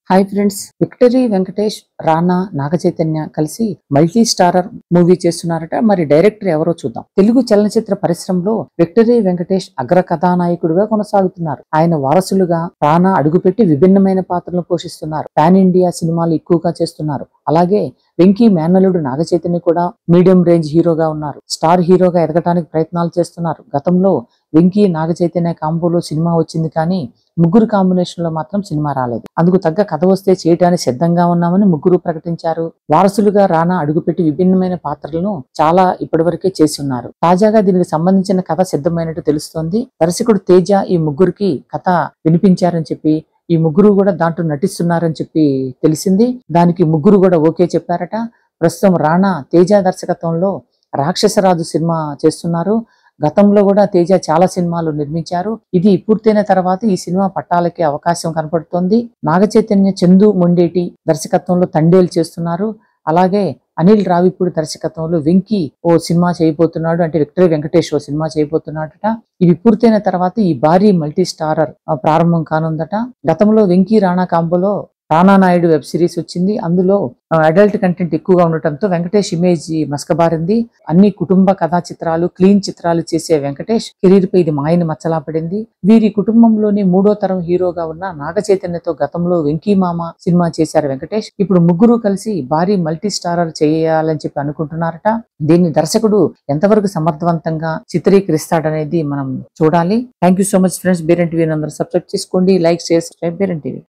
hi friends victory Venkatesh Rana Naga Chaitanya కలిసి multi starrer movie చేస్తున్నారట మరి డైరెక్టర్ ఎవరో చూద్దాం తెలుగు చలనచిత్ర పరిశ్రమలో విక్టరీ వెంకటేష్ అగ్ర కథానాయకుడిగా కొనసాగుతున్నారు ఆయన వారసులుగా రానా అడుగుపెట్టి విభిన్నమైన పాత్రలు పోషిస్తున్నారు పాన్ ఇండియా సినిమాలు ఎక్కువగా చేస్తున్నారు అలాగే వెంకీ మేనలుడు నాగచైతన్య కూడా మీడియం రేంజ్ హీరోగా ఉన్నారు స్టార్ హీరోగా ఎదగటానికి ప్రయత్నాలు చేస్తున్నారు గతంలో వెంకీ నాగచైతన్య కాంబోలో సినిమా వచ్చింది కానీ ముగ్గురు కాంబినేషన్ లో మాత్రం సినిమా రాలేదు అందుకు తగ్గ కథ వస్తే చేయడానికి సిద్ధంగా ఉన్నామని ముగ్గురు ప్రకటించారు వారసులుగా రానా అడుగుపెట్టి విభిన్నమైన పాత్రలను చాలా ఇప్పటివరకే చేసి ఉన్నారు తాజాగా దీనికి సంబంధించిన కథ సిద్ధమైనట్టు తెలుస్తోంది దర్శకుడు తేజ ఈ ముగ్గురికి కథ వినిపించారని చెప్పి ఈ ముగ్గురు కూడా దాంట్లో నటిస్తున్నారని చెప్పి తెలిసింది దానికి ముగ్గురు కూడా ఓకే చెప్పారట ప్రస్తుతం రాణా తేజ దర్శకత్వంలో రాక్షసరాజు సినిమా చేస్తున్నారు గతంలో కూడా తేజ చాలా సినిమాలు నిర్మించారు ఇది పూర్తయిన తర్వాత ఈ సినిమా పట్టాలకి అవకాశం కనపడుతోంది నాగచైతన్య చందు మొండేటి దర్శకత్వంలో తండేలు చేస్తున్నారు అలాగే అనిల్ రావిపూడి దర్శకత్వంలో వెంకీ ఓ సినిమా చేయబోతున్నాడు అంటే విక్టరీ వెంకటేష్ ఓ సినిమా చేయబోతున్నాడట ఇవి పూర్తయిన తర్వాత ఈ భారీ మల్టీ స్టారర్ ఆ, ప్రారంభం కానుందట గతంలో వెంకీ రాణా కాంబోలో రానా నాయుడు వెబ్ సిరీస్ వచ్చింది అందులో అడల్ట్ కంటెంట్ ఎక్కువగా ఉండటంతో వెంకటేష్ ఇమేజ్ మసకబారింది అన్ని కుటుంబ కథా చిత్రాలు క్లీన్ చిత్రాలు చేసే వెంకటేష్ కెరీర్ పై ఇది మాయని మచ్చలా పడింది వీరి కుటుంబంలోని మూడో తరం హీరోగా ఉన్న నాగ చైతన్యతో గతంలో వెంకీ మామ సినిమా చేశారు వెంకటేష్ ఇప్పుడు ముగ్గురు కలిసి భారీ మల్టీ స్టారర్ చేయాలని చెప్పి అనుకుంటున్నారట దీన్ని దర్శకుడు ఎంతవరకు సమర్థవంతంగా చిత్రీకరిస్తాడనేది మనం చూడాలి thank you so much friends బేరెంట్ టీవీ అందరూ సబ్స్క్రైబ్ చేసుకోండి లైక్ షేర్ సబ్స్క్రైబ్ బేరెంట్ టీవీ